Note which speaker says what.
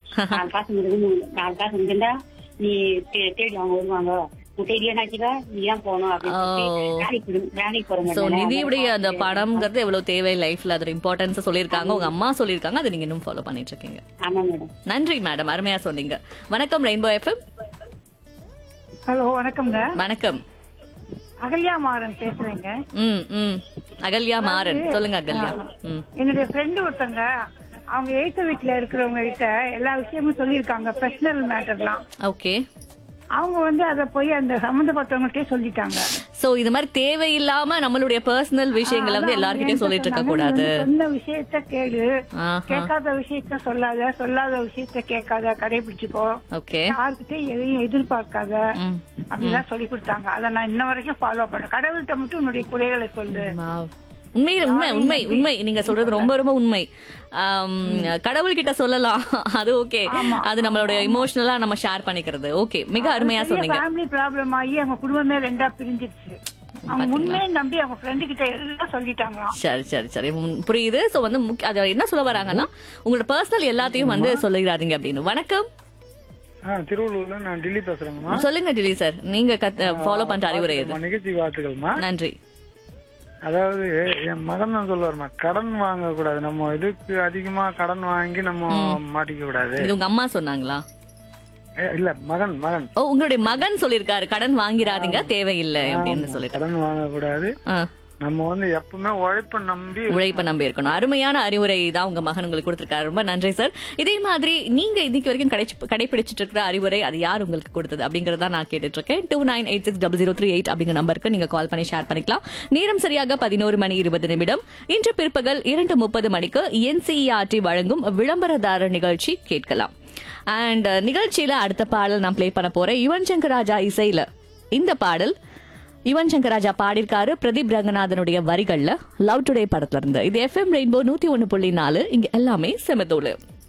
Speaker 1: நாலு காசு இருக்கு நாலு காசு இருந்தா நீ தே- தேடி அவங்க வருவாங்க உன் தெரியலனாச்சுக்கா நீ தான் போகணும் அப்படின்னு சொல்லி
Speaker 2: ஓ.
Speaker 1: வேலைக்கு போடு- வேலைக்கு போற
Speaker 2: சோ
Speaker 1: மாதிரி
Speaker 2: நிதியுடைய அந்த பணம்ங்கிறது எவ்வளவு தேவை லைஃப்ல அதோட இம்பார்ட்டன்ஸ் சொல்லியிருக்காங்க உங்க அம்மா சொல்லியிருக்காங்க அதை நீங்க இன்னும் ஃபாலோ பண்ணிட்டு இருக்கீங்க
Speaker 1: ஆமா மேடம்
Speaker 2: நன்றி மேடம் அருமையா சொன்னீங்க வணக்கம் ரெயின்போ எஃப்எம்
Speaker 3: ஹலோ வணக்கம்ங்க
Speaker 2: வணக்கம்
Speaker 3: அகல்யா மாறன் பேசுறேங்க
Speaker 2: ம் ம் அகல்யா மாறன் சொல்லுங்க அகல்யா ம்
Speaker 3: என்னுடைய ஃப்ரெண்டு ஒருத்தங்க அவங்க எய்த்த வீட்டுல இருக்கிறவங்க கிட்ட எல்லா விஷயமும் சொல்லியிருக்காங்க பர்சனல் மேட்டர்லாம்
Speaker 2: ஓகே
Speaker 3: அவங்க வந்து அதை போய் அந்த சம்மந்தப்பட்டவங்கள்ட்டே சொல்லிட்டாங்க
Speaker 2: சோ இது மாதிரி தேவையில்லாம நம்மளுடைய பர்சனல் விஷயங்களை வந்து எல்லார்கிட்டயும் சொல்லிட்டு இருக்க கூடாது
Speaker 3: சொன்ன விஷயத்த கேளு
Speaker 2: ஆஹா
Speaker 3: கேட்காத விஷயத்த சொல்லாத சொல்லாத விஷயத்த கேட்காத கடைபிடிச்சுக்கோ
Speaker 2: ஓகே
Speaker 3: யாருக்கிட்டையும் எதையும் எதிர்பார்க்காத
Speaker 2: ம்
Speaker 3: அப்படிலாம் சொல்லி கொடுத்தாங்க அதை நான் இன்ன வரைக்கும் ஃபாலோ பண்ணேன் கடவுள்கிட்ட மட்டும் உன்னுடைய குறைகளை சொல்லு
Speaker 2: Wow. உண்மையில உண்மை உண்மை உண்மை நீங்க சொல்றது ரொம்ப ரொம்ப உண்மை ஆம், கடவுள்கிட்ட சொல்லலாம் அது ஓகே அது நம்மளோட இமோஷனலா நம்ம ஷேர் பண்ணிக்கிறது ஓகே மிக அருமையா சொன்னீங்க
Speaker 3: ஃபேமிலி ப்ராப்ளம் ஆகி அவங்க குடும்பமே ரெண்டா பிரிஞ்சிருச்சு அவங்க உண்மையை நம்பி அவங்க ஃப்ரெண்டு கிட்ட எல்லாம் சொல்லிட்டாங்களாம்
Speaker 2: சரி சரி சரி உம், புரியுது சோ வந்து முக்கிய- அது என்ன சொல்ல வராங்கன்னா உங்களோட பர்சனல் எல்லாத்தையும் வந்து சொல்லிடாதீங்க அப்படின்னு வணக்கம்
Speaker 4: ஆ திருவள்ளூர்ல நான் டில்லி பேசுறேங்கம்மா
Speaker 2: சொல்லுங்க டிலி சார் நீங்க ஃபாலோ பண்ற அறிவுரை எது
Speaker 4: உங்க நிகழ்ச்சி வாழ்த்துக்கள்மா
Speaker 2: நன்றி
Speaker 4: அதாவது என் மகன் தான் சொல்லுவாருமா கடன் வாங்க கூடாது நம்ம இதுக்கு அதிகமா கடன் வாங்கி நம்ம மாட்டிக்க கூடாது
Speaker 2: இது உங்க அம்மா சொன்னாங்களா
Speaker 4: ஏ, இல்ல மகன் மகன்
Speaker 2: ஓ உங்களுடைய மகன் சொல்லிருக்காரு கடன் வாங்கிடாதீங்க தேவையில்லை அப்படின்னு சொல்லிட்டு
Speaker 4: கடன் வாங்க கூடாது
Speaker 2: ஆ.
Speaker 4: நம்ம வந்து எப்பவுமே உழைப்ப நம்பி
Speaker 2: உழைப்ப நம்பி இருக்கணும் அருமையான அறிவுரை தான் உங்க மகன் உங்களுக்கு கொடுத்திருக்காரு ரொம்ப நன்றி சார் இதே மாதிரி நீங்க இதுக்கு வரைக்கும் கடை- கடைபிடிச்சிட்டு இருக்கிற அறிவுரை அது யார் உங்களுக்கு கொடுத்தது அப்படிங்கறத நான் கேட்டுட்டு இருக்கேன் two nine eight six double zero three eight அப்படிங்கிற நம்பருக்கு நீங்க கால் பண்ணி ஷேர் பண்ணிக்கலாம் நேரம் சரியாக பதினோரு மணி இருபது நிமிடம் இன்று பிற்பகல் இரண்டு முப்பது மணிக்கு என்சிஇஆர்டி வழங்கும் விளம்பரதாரர் நிகழ்ச்சி கேட்கலாம் அண்ட் நிகழ்ச்சியில அடுத்த பாடல் நான் ப்ளே பண்ண போறேன் யுவன் சங்கர் ராஜா இசையில இந்த பாடல் யுவன் சங்கர் ராஜா பாடியிருக்காரு பிரதீப் ரங்கநாதனுடைய வரிகள்ல லவ் டுடே படத்துல இருந்து இது எஃப்எம் ரெயின்போ நூத்தி ஒன்னு புள்ளி நாலு இங்க எல்லாமே செமத்தோடு